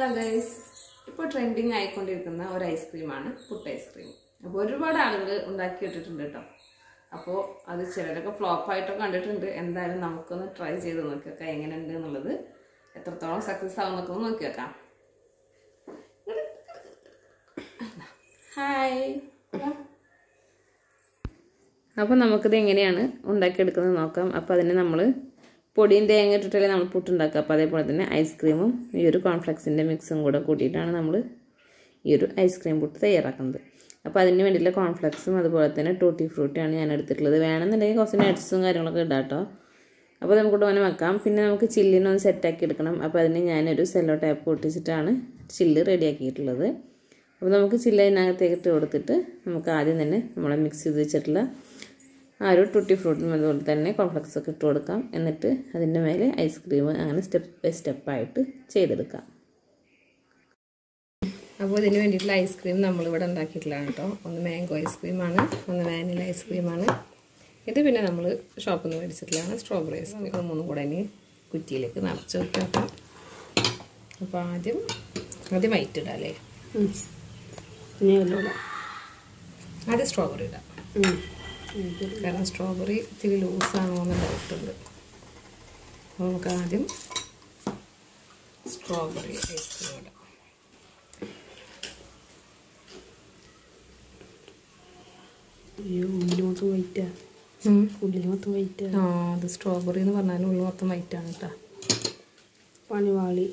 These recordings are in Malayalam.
ഹലോ ഗൈസ് ഇപ്പോൾ ട്രെൻഡിങ് ആയിക്കൊണ്ടിരിക്കുന്ന ഒരു ഐസ്ക്രീമാണ് പുട്ട് ഐസ്ക്രീം അപ്പോൾ ഒരുപാട് ആളുകൾ ഉണ്ടാക്കി ഇട്ടിട്ടുണ്ട് കേട്ടോ അപ്പോൾ അത് ചിലരൊക്കെ ഫ്ലോപ്പായിട്ടൊക്കെ കണ്ടിട്ടുണ്ട് എന്തായാലും നമുക്കൊന്ന് ട്രൈ ചെയ്ത് നോക്കി വെക്കാം എങ്ങനെയുണ്ട് എന്നുള്ളത് എത്രത്തോളം സക്സസ് ആവുന്നൊക്കെ ഒന്ന് നോക്കി വെക്കാം ഹായ് അപ്പോൾ നമുക്കിത് എങ്ങനെയാണ് ഉണ്ടാക്കിയെടുക്കുന്നത് നോക്കാം അപ്പോൾ അതിന് നമ്മൾ പൊടിയും തേങ്ങ ഇട്ടിട്ടല്ലേ നമ്മൾ പുട്ടുണ്ടാക്കുക അപ്പോൾ അതേപോലെ തന്നെ ഐസ്ക്രീമും ഈ ഒരു കോൺഫ്ലെക്സിൻ്റെ മിക്സും കൂടെ കൂട്ടിയിട്ടാണ് നമ്മൾ ഈ ഒരു ഐസ്ക്രീം പുട്ട് തയ്യാറാക്കുന്നത് അപ്പോൾ അതിന് വേണ്ടിയിട്ടുള്ള കോൺഫ്ലെക്സും അതുപോലെ തന്നെ ടൂട്ടി ഫ്രൂട്ടിയാണ് ഞാൻ എടുത്തിട്ടുള്ളത് വേണമെന്നുണ്ടെങ്കിൽ കുറച്ച് നട്ട്സും കാര്യങ്ങളൊക്കെ ഇടാം കേട്ടോ അപ്പോൾ നമുക്ക് തോനെ വെക്കാം പിന്നെ നമുക്ക് ചില്ലിനൊന്ന് സെറ്റാക്കി എടുക്കണം അപ്പോൾ അതിന് ഞാനൊരു സെല്ലോ ടാപ്പ് പൊട്ടിച്ചിട്ടാണ് ചില്ല് റെഡിയാക്കിയിട്ടുള്ളത് അപ്പോൾ നമുക്ക് ചില്ല് അതിനകത്തേക്ക് ഇട്ട് കൊടുത്തിട്ട് നമുക്ക് ആദ്യം തന്നെ നമ്മളെ മിക്സ് ചെയ്ത് വെച്ചിട്ടുള്ള ആ ഒരു ടൂട്ടി ഫ്രൂട്ടും അതുപോലെ തന്നെ കോംപ്ലക്സ് ഒക്കെ ഇട്ട് കൊടുക്കാം എന്നിട്ട് അതിൻ്റെ മേലെ ഐസ്ക്രീം അങ്ങനെ സ്റ്റെപ്പ് ബൈ സ്റ്റെപ്പായിട്ട് ചെയ്തെടുക്കാം അപ്പോൾ ഇതിന് വേണ്ടിയിട്ടുള്ള ഐസ്ക്രീം നമ്മളിവിടെ ഉണ്ടാക്കിയിട്ടുള്ളതാണ് കേട്ടോ ഒന്ന് മാംഗോ ഐസ്ക്രീമാണ് ഒന്ന് വാനില ഐസ്ക്രീമാണ് ഇത് പിന്നെ നമ്മൾ ഷോപ്പിൽ നിന്ന് മേടിച്ചിട്ടുള്ളതാണ് സ്ട്രോബെറി ഐസ്ക്രീം ഇത് മൂന്നും കൂടെ ഇനി കുറ്റിയിലേക്ക് നിറച്ച് വെക്കാം അപ്പോൾ ആദ്യം ആദ്യം വൈറ്റ് ഇടാം അല്ലേ ഇനി എല്ലാം ഇടാം ആദ്യം സ്ട്രോബെറി ഇടാം ഉം. കാരണം സ്ട്രോബെറി ഇത്തിരി ലൂസാണോ എന്ന് ഡൗട്ടുണ്ട് അപ്പോൾ നമുക്ക് ആദ്യം സ്ട്രോബെറി ഐസ്ക്രീം ഇടാം അയ്യോ ഉള്ളിൽ മൊത്തം വൈറ്റാ ഉള്ളിൽ മൊത്തം വൈറ്റാ ആ അത് സ്ട്രോബെറി എന്ന് പറഞ്ഞാൽ ഉള്ളു മൊത്തം വൈറ്റ് ആണ് കേട്ടോ പണിവാളി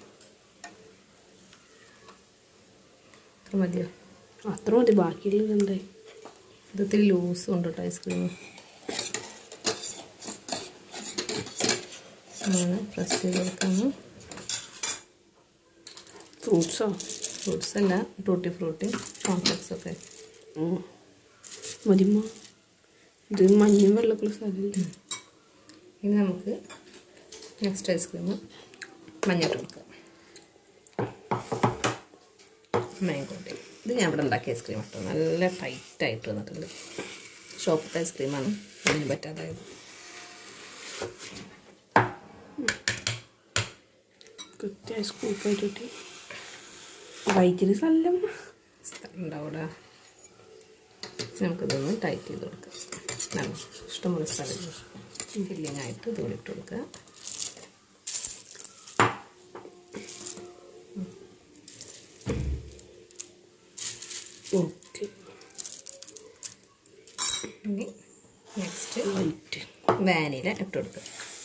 അത്ര മതിയോ അത്ര മതി ബാക്കിയുള്ളത് എന്തായി ഇത് ഇത്തിരി ലൂസും ഉണ്ട് കേട്ടോ ഐസ്ക്രീം അങ്ങനെ പ്രസ് ചെയ്ത് കൊടുക്കാമെന്ന് ഫ്രൂട്ട്സോ ഫ്രൂട്ട്സ് അല്ല ടൂട്ടി ഫ്രൂട്ടി കോംപ്ലക്സ് ഒക്കെ മതിമ്മ ഇത് മഞ്ഞയും വെള്ളക്കുള്ള സ്ഥലമില്ല ഇനി നമുക്ക് നെക്സ്റ്റ് ഐസ്ക്രീം മഞ്ഞട്ട് കൊടുക്കുക മാങ്കോട്ടെ ഇത് ഞാൻ ഇവിടെ ഉണ്ടാക്കിയ ഐസ്ക്രീം കേട്ടോ നല്ല ടൈറ്റായിട്ട് വന്നിട്ടുണ്ട് ഷോപ്പിലത്തെ ഐസ്ക്രീമാണ് അതിന് പറ്റാതായത് കൃത്യമായി സ്കൂപ്പായിട്ട് വൈറ്റിന് സ്ഥലം ഉണ്ടാവിടെ നമുക്കിതൊന്ന് ടൈറ്റ് ചെയ്ത് കൊടുക്കാം നല്ല ഇഷ്ടംപോലെ സ്ഥലം ഫില്ലിങ് ആയിട്ട് ഇതുകൂടി ഇട്ട് കൊടുക്കുക ഓക്കെ ഇനി നെക്സ്റ്റ് വൈറ്റ് വാനില ഇട്ട് കൊടുക്കുക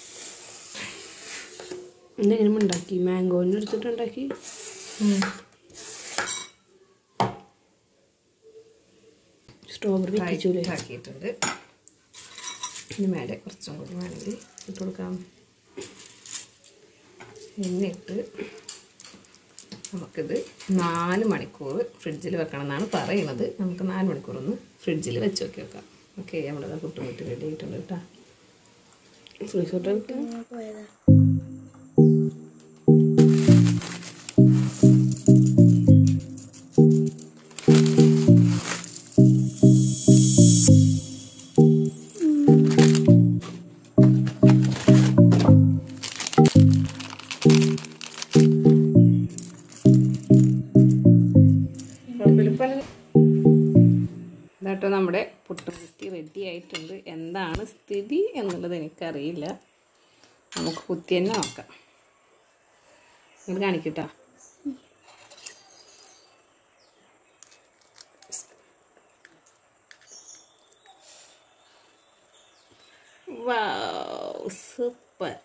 എന്തെങ്കിലും ഉണ്ടാക്കി മാംഗോനെ എടുത്തിട്ടുണ്ടാക്കി സ്ട്രോബെറി വെച്ചിച്ചൂലേ ടൈറ്റ് ആക്കിയിട്ടുണ്ട് ഇനി മേലെ കുറച്ചും കൂടി വേണമെങ്കിൽ ഇട്ട് കൊടുക്കാം എന്നിട്ട് നമുക്കിത് നാല് മണിക്കൂർ ഫ്രിഡ്ജിൽ വെക്കണം എന്നാണ് പറയുന്നത് നമുക്ക് നാല് മണിക്കൂർ ഒന്ന് ഫ്രിഡ്ജിൽ വെച്ച് നോക്കി വെക്കാം ഓക്കെ നമ്മളിത് കുട്ടും കുട്ടി റെഡി ആയിട്ടുണ്ട് കേട്ടോ ഫ്രീസോട്ട് ഇതാട്ടോ നമ്മുടെ പുട്ടും കുത്തി റെഡി ആയിട്ടുണ്ട് എന്താണ് സ്ഥിതി എന്നുള്ളത് എനിക്കറിയില്ല നമുക്ക് കുത്തി തന്നെ നോക്കാം ഇത് കാണിക്കട്ടോ സൂപ്പർ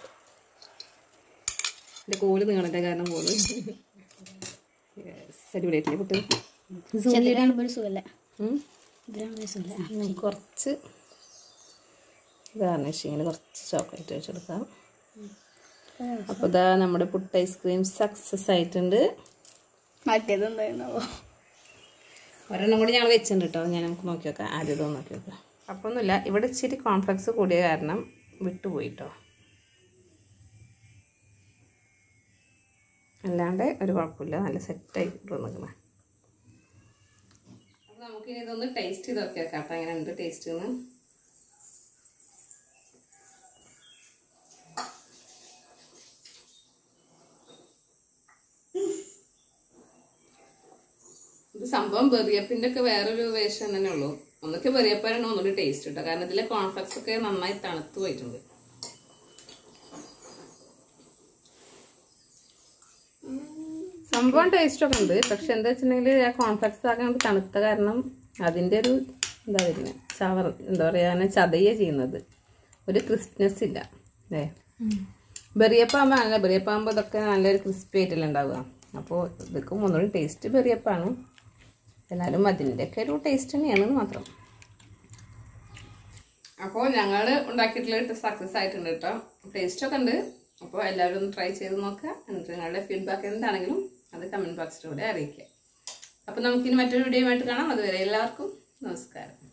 എൻ്റെ കോല് നീളത്തെ കാരണം പോകുന്നു അടിപൊളിയായിട്ടില്ലേ പുട്ട് ഇതിലാകുമ്പോൾ ഒരു സുഖമല്ല ഉം. ഇതിലാകുമ്പോൾ ഒരു സുഖമല്ല കുറച്ച് ഗാർണിഷിങ്ങിന് കുറച്ച് ചോക്ലേറ്റ് വെച്ചെടുക്കാം അപ്പോൾ ഇതാ നമ്മുടെ പുട്ട് ഐസ്ക്രീം സക്സസ് ആയിട്ടുണ്ട് മറ്റേതെന്തായിരുന്നോ ഒരെണ്ണം കൂടി ഞങ്ങൾ വെച്ചിട്ടുണ്ട് കേട്ടോ ഞാൻ നമുക്ക് നോക്കി വെക്കാം ആദ്യം ഇതൊന്ന് നോക്കി വെക്കാം അപ്പോൾ ഒന്നുമില്ല ഇവിടെ ഇച്ചിരി കോംപ്ലക്സ് കൂടിയ കാരണം വിട്ടുപോയി കേട്ടോ അല്ലാണ്ട് ഒരു കുഴപ്പമില്ല നല്ല സെറ്റായി നിൽക്കണേ അപ്പോൾ നമുക്കിനി ഇതൊന്ന് ടേസ്റ്റ് ചെയ്ത് നോക്കി വെക്കാം കേട്ടോ എങ്ങനെ ഉണ്ട് ടേസ്റ്റ് എന്ന് ഇത് സംഭവം ബെറിയപ്പിന്റെ ഒക്കെ വേറൊരു വേഷം തന്നെ ഉള്ളൂ ഒന്നൊക്കെ ബെറിയപ്പാണ് ഒന്നുകൂടി ടേസ്റ്റ് കിട്ടുക കാരണം ഇതിലെ കോൺഫ്ലക്സ് ഒക്കെ നന്നായി തണുത്ത് പോയിട്ടുണ്ട് സംഭവം ടേസ്റ്റ് ഒക്കെ ഉണ്ട് പക്ഷെ എന്താ വെച്ചിട്ടുണ്ടെങ്കിൽ ആ കോൺഫ്ലക്സ് ആകെ നമുക്ക് തണുത്ത കാരണം അതിൻ്റെ ഒരു എന്താ വരുന്നത് ചവർ എന്താ പറയുക അങ്ങനെ ചതയ ചെയ്യുന്നത് ഒരു ക്രിസ്പ്നെസ് ഇല്ല അല്ലേ ബെറിയപ്പാകുമ്പോൾ നല്ല ബെറിയപ്പാകുമ്പോൾ ഇതൊക്കെ നല്ലൊരു ക്രിസ്പി ആയിട്ടല്ലേ ഉണ്ടാവുക അപ്പോൾ ഇതൊക്കെ ഒന്നുകൂടി ടേസ്റ്റ് ബെറിയപ്പാണ് എന്നാലും അതിൻ്റെയൊക്കെ ഒരു ടേസ്റ്റ് തന്നെയാണെന്ന് മാത്രം അപ്പോൾ ഞങ്ങൾ ഉണ്ടാക്കിയിട്ടുള്ള സക്സസ് ആയിട്ടുണ്ട് കേട്ടോ ടേസ്റ്റ് ഒക്കെ ഉണ്ട് അപ്പോൾ എല്ലാവരും ഒന്ന് ട്രൈ ചെയ്ത് നോക്കുക എന്നിട്ട് നിങ്ങളുടെ ഫീഡ്ബാക്ക് എന്താണെങ്കിലും അത് കമൻറ്റ് ബോക്സിലൂടെ അറിയിക്കുക അപ്പോൾ നമുക്കിനി മറ്റൊരു വീഡിയോ ആയിട്ട് കാണാം അതുവരെ എല്ലാവർക്കും നമസ്കാരം